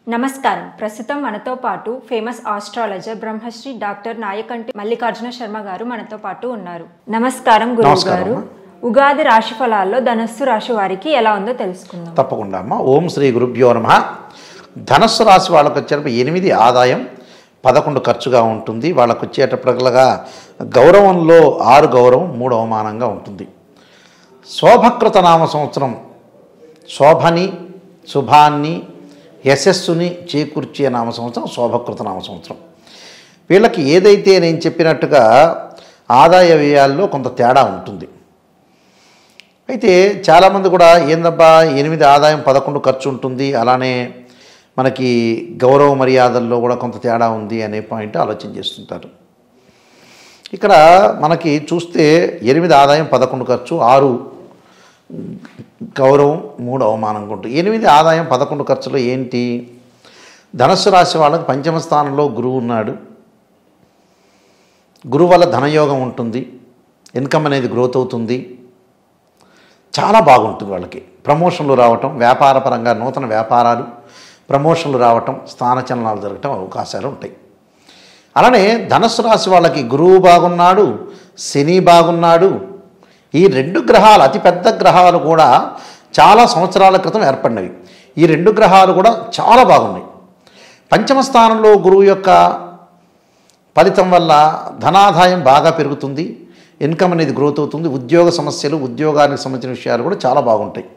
నమస్కారం ప్రస్తుతం మనతో పాటు famous astrologer Brahmasri doctor Nayakanti Mallikarjuna Sharma గారు మనతో పాటు ఉన్నారు నమస్కారం గురువు నమస్కారం గారు అమ్మా. ఉగాది రాశి ఫలాల్లో ధనస్సు రాశి వారికి ఎలా ఉందో తెలుసుకుందాం తప్పకుండా అమ్మ ఓం శ్రీ గురుభ్యో నమ ధనస్సు రాశి వాళ్ళకి వచ్చేటప్పుడు ఎనిమిది ఆదాయం పదకొండు ఖర్చుగా ఉంటుంది వాళ్ళకు వచ్చేటప్పటికల్లా గౌరవంలో ఆరు గౌరవం మూడు అవమానంగా ఉంటుంది శోభకృత నామ సంవత్సరం శోభని శుభాన్ని యశస్సుని చేకూర్చే నామ సంవత్సరం శోభకృత నామ సంవత్సరం వీళ్ళకి ఏదైతే నేను చెప్పినట్టుగా ఆదాయ వ్యయాల్లో కొంత తేడా ఉంటుంది అయితే చాలామంది కూడా ఏందబ్బా ఎనిమిది ఆదాయం పదకొండు ఖర్చు ఉంటుంది అలానే మనకి గౌరవ మర్యాదల్లో కూడా కొంత తేడా ఉంది అనే పాయింట్ ఆలోచన చేస్తుంటారు ఇక్కడ మనకి చూస్తే ఎనిమిది ఆదాయం పదకొండు ఖర్చు ఆరు గౌరవం మూడు అవమానంగా ఉంటుంది ఎనిమిది ఆదాయం పదకొండు ఖర్చులో ఏంటి ధనస్సు రాశి వాళ్ళకి పంచమ స్థానంలో గురువు ఉన్నాడు గురువు వల్ల ధనయోగం ఉంటుంది ఇన్కమ్ అనేది గ్రోత్ అవుతుంది చాలా బాగుంటుంది వాళ్ళకి ప్రమోషన్లు రావటం వ్యాపారపరంగా నూతన వ్యాపారాలు ప్రమోషన్లు రావటం స్థానచలనాలు జరగటం అవకాశాలు ఉంటాయి అలానే ధనుసు రాశి వాళ్ళకి గురువు బాగున్నాడు శని బాగున్నాడు ఈ రెండు గ్రహాలు అతిపెద్ద గ్రహాలు కూడా చాలా సంవత్సరాల క్రితం ఏర్పడినవి ఈ రెండు గ్రహాలు కూడా చాలా బాగున్నాయి పంచమ స్థానంలో గురువు యొక్క ఫలితం వల్ల ధనాదాయం బాగా పెరుగుతుంది ఇన్కమ్ అనేది గ్రోత్ అవుతుంది ఉద్యోగ సమస్యలు ఉద్యోగానికి సంబంధించిన విషయాలు కూడా చాలా బాగుంటాయి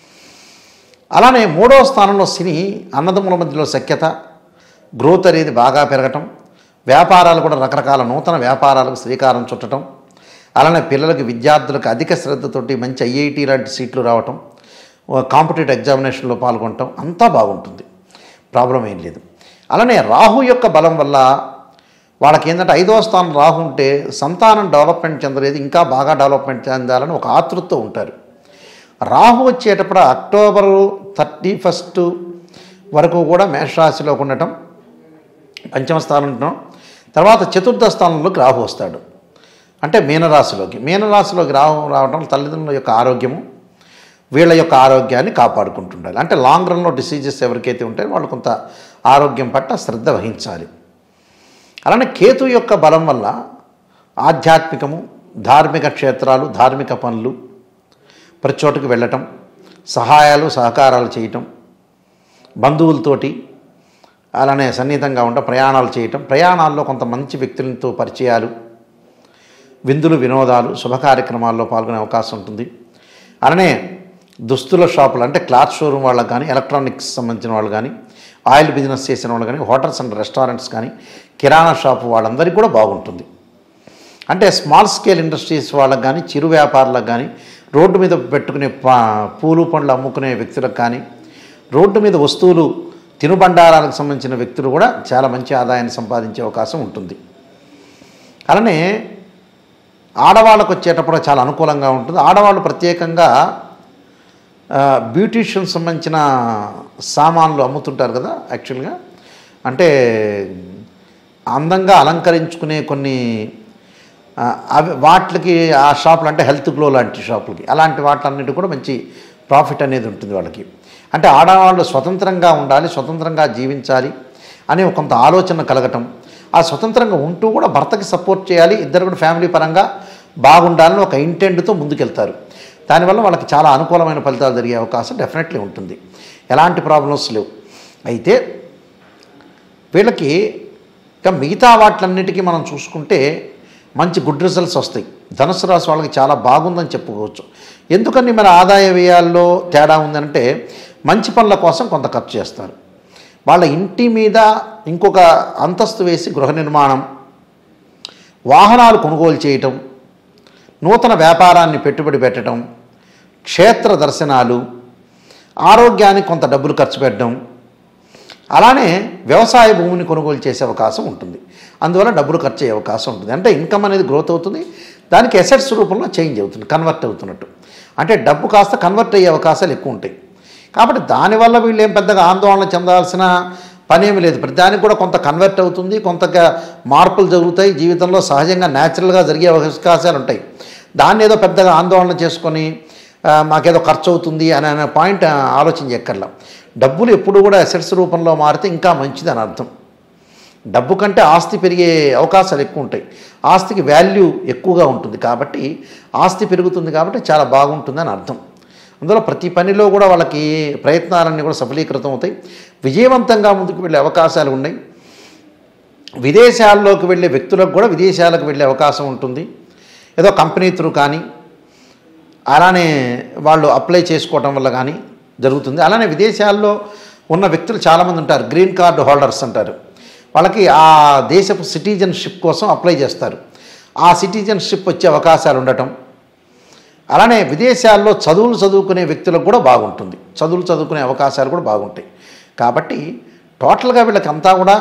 అలానే మూడవ స్థానంలో శని అన్నదమ్ముల మధ్యలో సఖ్యత గ్రోత్ అనేది బాగా పెరగటం వ్యాపారాలు కూడా రకరకాల నూతన వ్యాపారాలకు శ్రీకారం చుట్టడం అలానే పిల్లలకి విద్యార్థులకు అధిక శ్రద్ధతోటి మంచి ఐఐటి లాంటి సీట్లు రావటం కాంపిటేటివ్ ఎగ్జామినేషన్లో పాల్గొనటం అంతా బాగుంటుంది ప్రాబ్లం ఏం లేదు అలానే రాహు యొక్క బలం వల్ల వాళ్ళకి ఏంటంటే ఐదవ స్థానం రాహు ఉంటే సంతానం డెవలప్మెంట్ చెందలేదు ఇంకా బాగా డెవలప్మెంట్ చెందాలని ఒక ఆతృతతో ఉంటారు రాహు వచ్చేటప్పుడు అక్టోబరు థర్టీ ఫస్ట్ వరకు కూడా మేషరాశిలోకి ఉండటం పంచమ స్థానం ఉండటం తర్వాత చతుర్థ స్థానంలోకి రాహు వస్తాడు అంటే మీనరాశిలోకి మీనరాశిలోకి రాహు రావడం తల్లిదండ్రుల యొక్క ఆరోగ్యము వీళ్ళ యొక్క ఆరోగ్యాన్ని కాపాడుకుంటుండాలి అంటే లాంగ్ రన్లో డిసీజెస్ ఎవరికైతే ఉంటాయో వాళ్ళు కొంత ఆరోగ్యం పట్ల శ్రద్ధ వహించాలి అలానే కేతు యొక్క బలం వల్ల ఆధ్యాత్మికము ధార్మిక క్షేత్రాలు ధార్మిక పనులు ప్రతి చోటుకు వెళ్ళటం సహాయాలు సహకారాలు చేయటం బంధువులతోటి అలానే సన్నిహితంగా ఉండటం ప్రయాణాలు చేయటం ప్రయాణాల్లో కొంత మంచి వ్యక్తులతో పరిచయాలు విందులు వినోదాలు శుభ కార్యక్రమాల్లో పాల్గొనే అవకాశం ఉంటుంది అలానే దుస్తుల షాపులు అంటే క్లాత్ షోరూమ్ వాళ్ళకి కానీ ఎలక్ట్రానిక్స్ సంబంధించిన వాళ్ళు కానీ ఆయిల్ బిజినెస్ చేసిన వాళ్ళు కానీ హోటల్స్ అండ్ రెస్టారెంట్స్ కానీ కిరాణా షాపు వాళ్ళందరికీ కూడా బాగుంటుంది అంటే స్మాల్ స్కేల్ ఇండస్ట్రీస్ వాళ్ళకి కానీ చిరు వ్యాపారులకు కానీ రోడ్డు మీద పెట్టుకునే పా పూలు పండ్లు అమ్ముకునే వ్యక్తులకు కానీ రోడ్డు మీద వస్తువులు తినుబండారాలకు సంబంధించిన వ్యక్తులు కూడా చాలా మంచి ఆదాయాన్ని సంపాదించే అవకాశం ఉంటుంది అలానే ఆడవాళ్ళకు వచ్చేటప్పుడు చాలా అనుకూలంగా ఉంటుంది ఆడవాళ్ళు ప్రత్యేకంగా బ్యూటీషియన్ సంబంధించిన సామాన్లు అమ్ముతుంటారు కదా యాక్చువల్గా అంటే అందంగా అలంకరించుకునే కొన్ని ఆ, అవి వాటికి ఆ షాపులు అంటే హెల్త్ గ్లో లాంటి షాపులకి అలాంటి వాటిలన్నిటి కూడా మంచి ప్రాఫిట్ అనేది ఉంటుంది వాళ్ళకి అంటే ఆడవాళ్ళు స్వతంత్రంగా ఉండాలి స్వతంత్రంగా జీవించాలి అనే ఒక కొంత ఆలోచన కలగటం ఆ స్వతంత్రంగా ఉంటూ కూడా భర్తకి సపోర్ట్ చేయాలి ఇద్దరు కూడా ఫ్యామిలీ పరంగా బాగుండాలని ఒక ఇంటెంట్తో ముందుకెళ్తారు దానివల్ల వాళ్ళకి చాలా అనుకూలమైన ఫలితాలు జరిగే అవకాశం డెఫినెట్లీ ఉంటుంది ఎలాంటి ప్రాబ్లమ్స్ లేవు అయితే వీళ్ళకి ఇక మిగతా వాటిలన్నిటికీ మనం చూసుకుంటే మంచి గుడ్ రిజల్ట్స్ వస్తాయి ధనుసు రాశి వాళ్ళకి చాలా బాగుందని చెప్పుకోవచ్చు ఎందుకని మరి ఆదాయ వ్యయాల్లో తేడా ఉందంటే మంచి పనుల కోసం కొంత ఖర్చు చేస్తారు వాళ్ళ ఇంటి మీద ఇంకొక అంతస్తు వేసి గృహ నిర్మాణం వాహనాలు కొనుగోలు చేయటం నూతన వ్యాపారాన్ని పెట్టుబడి పెట్టడం క్షేత్ర దర్శనాలు ఆరోగ్యానికి కొంత డబ్బులు ఖర్చు పెట్టడం అలానే వ్యవసాయ భూమిని కొనుగోలు చేసే అవకాశం ఉంటుంది అందువల్ల డబ్బులు ఖర్చు అయ్యే అవకాశం ఉంటుంది అంటే ఇన్కమ్ అనేది గ్రోత్ అవుతుంది దానికి ఎసెట్స్ రూపంలో చేంజ్ అవుతుంది కన్వర్ట్ అవుతున్నట్టు అంటే డబ్బు కాస్త కన్వర్ట్ అయ్యే అవకాశాలు ఎక్కువ ఉంటాయి కాబట్టి దానివల్ల వీళ్ళు ఏం పెద్దగా ఆందోళన చెందాల్సిన పనేమి లేదు ప్రతి దానికి కూడా కొంత కన్వర్ట్ అవుతుంది కొంత మార్పులు జరుగుతాయి జీవితంలో సహజంగా న్యాచురల్గా జరిగే అవకాశాలు ఉంటాయి దాన్ని ఏదో పెద్దగా ఆందోళన చేసుకొని ఆ, మాకేదో ఖర్చు అవుతుంది అని అనే పాయింట్ ఆ, ఆలోచన చెక్కర్లా డబ్బులు ఎప్పుడు కూడా అసెట్స్ రూపంలో మారితే ఇంకా మంచిది అని అర్థం డబ్బు కంటే ఆస్తి పెరిగే అవకాశాలు ఎక్కువ ఉంటాయి ఆస్తికి వాల్యూ ఎక్కువగా ఉంటుంది కాబట్టి ఆస్తి పెరుగుతుంది కాబట్టి చాలా బాగుంటుంది అని అర్థం అందులో ప్రతి పనిలో కూడా వాళ్ళకి ప్రయత్నాలన్నీ కూడా సఫలీకృతం అవుతాయి విజయవంతంగా ముందుకు వెళ్ళే అవకాశాలు ఉన్నాయి విదేశాల్లోకి వెళ్ళే వ్యక్తులకు కూడా విదేశాలకు వెళ్ళే అవకాశం ఉంటుంది ఏదో కంపెనీ త్రూ కానీ అలానే వాళ్ళు అప్లై చేసుకోవటం వల్ల కానీ జరుగుతుంది అలానే విదేశాల్లో ఉన్న వ్యక్తులు చాలామంది ఉంటారు గ్రీన్ కార్డు హోల్డర్స్ అంటారు వాళ్ళకి ఆ దేశపు సిటిజన్షిప్ కోసం అప్లై చేస్తారు ఆ సిటిజన్షిప్ వచ్చే అవకాశాలు ఉండటం అలానే విదేశాల్లో చదువులు చదువుకునే వ్యక్తులకు కూడా బాగుంటుంది చదువులు చదువుకునే అవకాశాలు కూడా బాగుంటాయి కాబట్టి టోటల్గా వీళ్ళకి అంతా కూడా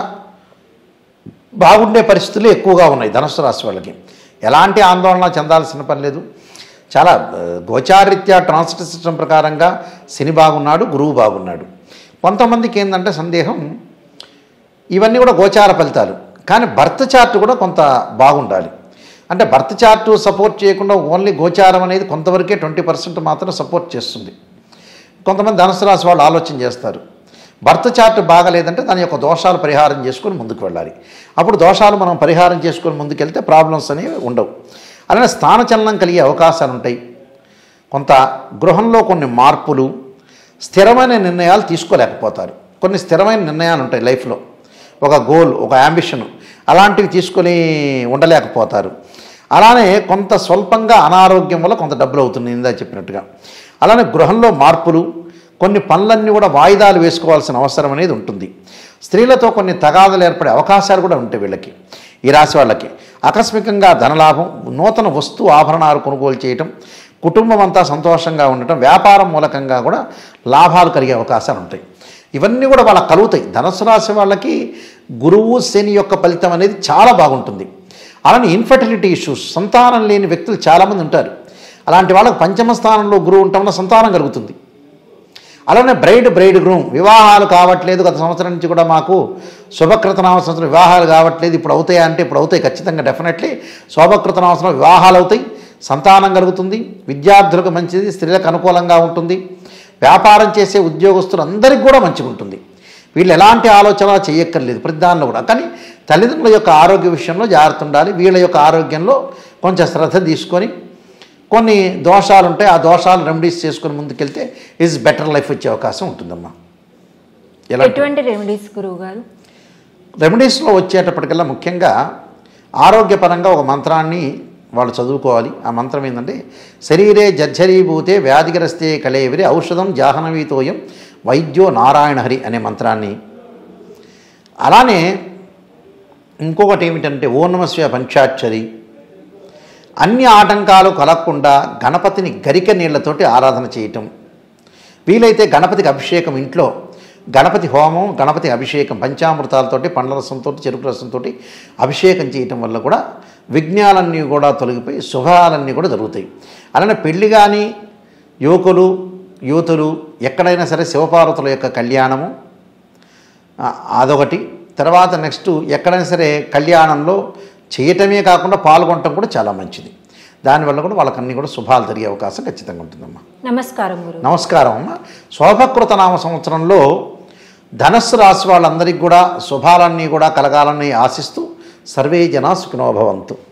బాగుండే పరిస్థితులు ఎక్కువగా ఉన్నాయి ధనుసు రాశి వాళ్ళకి ఎలాంటి ఆందోళన చెందాల్సిన పని లేదు చాలా ఆ, గోచారీత్యా ట్రాన్సిట్ సిస్టమ్ ప్రకారంగా శని బాగున్నాడు గురువు బాగున్నాడు కొంతమందికి ఏంటంటే సందేహం ఇవన్నీ కూడా గోచార ఫలితాలు కానీ బర్త్ చార్ట్ కూడా కొంత బాగుండాలి అంటే బర్త్ చార్ట్ సపోర్ట్ చేయకుండా ఓన్లీ గోచారం అనేది కొంతవరకే ట్వంటీ పర్సెంట్ మాత్రం సపోర్ట్ చేస్తుంది కొంతమంది ధనుసు రాశి వాళ్ళు ఆలోచన చేస్తారు భర్త చార్ట్ బాగలేదంటే దాని యొక్క దోషాలు పరిహారం చేసుకొని ముందుకు వెళ్ళాలి అప్పుడు దోషాలు మనం పరిహారం చేసుకొని ముందుకెళ్తే ప్రాబ్లమ్స్ అనేవి ఉండవు అలానే స్థానచలనం కలిగే అవకాశాలు ఉంటాయి కొంత గృహంలో కొన్ని మార్పులు స్థిరమైన నిర్ణయాలు తీసుకోలేకపోతారు కొన్ని స్థిరమైన నిర్ణయాలు ఉంటాయి లైఫ్లో ఒక గోల్ ఒక యాంబిషన్ అలాంటివి తీసుకొని ఉండలేకపోతారు అలానే కొంత స్వల్పంగా అనారోగ్యం వల్ల కొంత డబ్బులు అవుతుంది ఇందా చెప్పినట్టుగా అలానే గృహంలో మార్పులు కొన్ని పనులన్నీ కూడా వాయిదాలు వేసుకోవాల్సిన అవసరం అనేది ఉంటుంది స్త్రీలతో కొన్ని తగాదాలు ఏర్పడే అవకాశాలు కూడా ఉంటాయి వీళ్ళకి ఈ రాశి వాళ్ళకి ఆకస్మికంగా ధనలాభం నూతన వస్తు ఆభరణాలు కొనుగోలు చేయటం కుటుంబం అంతా సంతోషంగా ఉండటం వ్యాపారం మూలకంగా కూడా లాభాలు కలిగే అవకాశాలు ఉంటాయి ఇవన్నీ కూడా వాళ్ళకి కలుగుతాయి ధనుసు రాశి వాళ్ళకి గురువు శని యొక్క ఫలితం అనేది చాలా బాగుంటుంది అలానే ఇన్ఫర్టిలిటీ ఇష్యూస్ సంతానం లేని వ్యక్తులు చాలామంది ఉంటారు అలాంటి వాళ్ళకి పంచమ స్థానంలో గురువు ఉండటం వల్ల సంతానం కలుగుతుంది అలానే బ్రైడ్ బ్రైడ్ గ్రూమ్ వివాహాలు కావట్లేదు గత సంవత్సరం నుంచి కూడా మాకు శుభకృత నామ సంవత్సరం వివాహాలు కావట్లేదు ఇప్పుడు అవుతాయా అంటే ఇప్పుడు అవుతాయి ఖచ్చితంగా డెఫినెట్లీ శోభకృత సంవత్సరం వివాహాలు అవుతాయి సంతానం కలుగుతుంది విద్యార్థులకు మంచిది స్త్రీలకు అనుకూలంగా ఉంటుంది వ్యాపారం చేసే ఉద్యోగస్తులు అందరికీ కూడా మంచిగా ఉంటుంది వీళ్ళు ఎలాంటి ఆలోచన చేయక్కర్లేదు ప్రతి దానిలో కూడా కానీ తల్లిదండ్రుల యొక్క ఆరోగ్య విషయంలో జాగ్రత్త ఉండాలి వీళ్ళ యొక్క ఆరోగ్యంలో కొంచెం శ్రద్ధ తీసుకొని కొన్ని దోషాలు ఉంటాయి ఆ దోషాలు రెమెడీస్ చేసుకొని ముందుకెళ్తే ఈజ్ బెటర్ లైఫ్ వచ్చే అవకాశం ఉంటుందమ్మా ఎలా ఎటువంటి రెమెడీస్ గురువు గారు రెమెడీస్లో వచ్చేటప్పటికల్లా ముఖ్యంగా ఆరోగ్యపరంగా ఒక మంత్రాన్ని వాళ్ళు చదువుకోవాలి ఆ మంత్రం ఏంటంటే శరీరే జర్జరీభూతే వ్యాధిగ్రస్తే కళేవిరి ఔషధం జాహ్నవీతోయం వైద్యో నారాయణ హరి అనే మంత్రాన్ని అలానే ఇంకొకటి ఏమిటంటే ఓనమస్వ పంచాక్షరి అన్ని ఆటంకాలు కలగకుండా గణపతిని గరిక నీళ్లతోటి ఆరాధన చేయటం వీలైతే గణపతికి అభిషేకం ఇంట్లో గణపతి హోమం గణపతి అభిషేకం పంచామృతాలతోటి పండ్ల రసంతో చెరుకు రసంతో అభిషేకం చేయటం వల్ల కూడా విఘ్నాలన్నీ కూడా తొలగిపోయి శుభాలన్నీ కూడా జరుగుతాయి అలానే పెళ్లి కానీ యువకులు యువతులు ఎక్కడైనా సరే శివపార్వతుల యొక్క కళ్యాణము ఆ, అదొకటి తర్వాత నెక్స్ట్ ఎక్కడైనా సరే కళ్యాణంలో చేయటమే కాకుండా పాల్గొనటం కూడా చాలా మంచిది దానివల్ల కూడా వాళ్ళకన్నీ కూడా శుభాలు జరిగే అవకాశం ఖచ్చితంగా ఉంటుందమ్మా నమస్కారం గురువు నమస్కారం అమ్మ శోభకృత నామ సంవత్సరంలో ధనస్సు రాశి వాళ్ళందరికీ కూడా శుభాలన్నీ కూడా కలగాలని ఆశిస్తూ సర్వే జనా సుఖినోభవంతు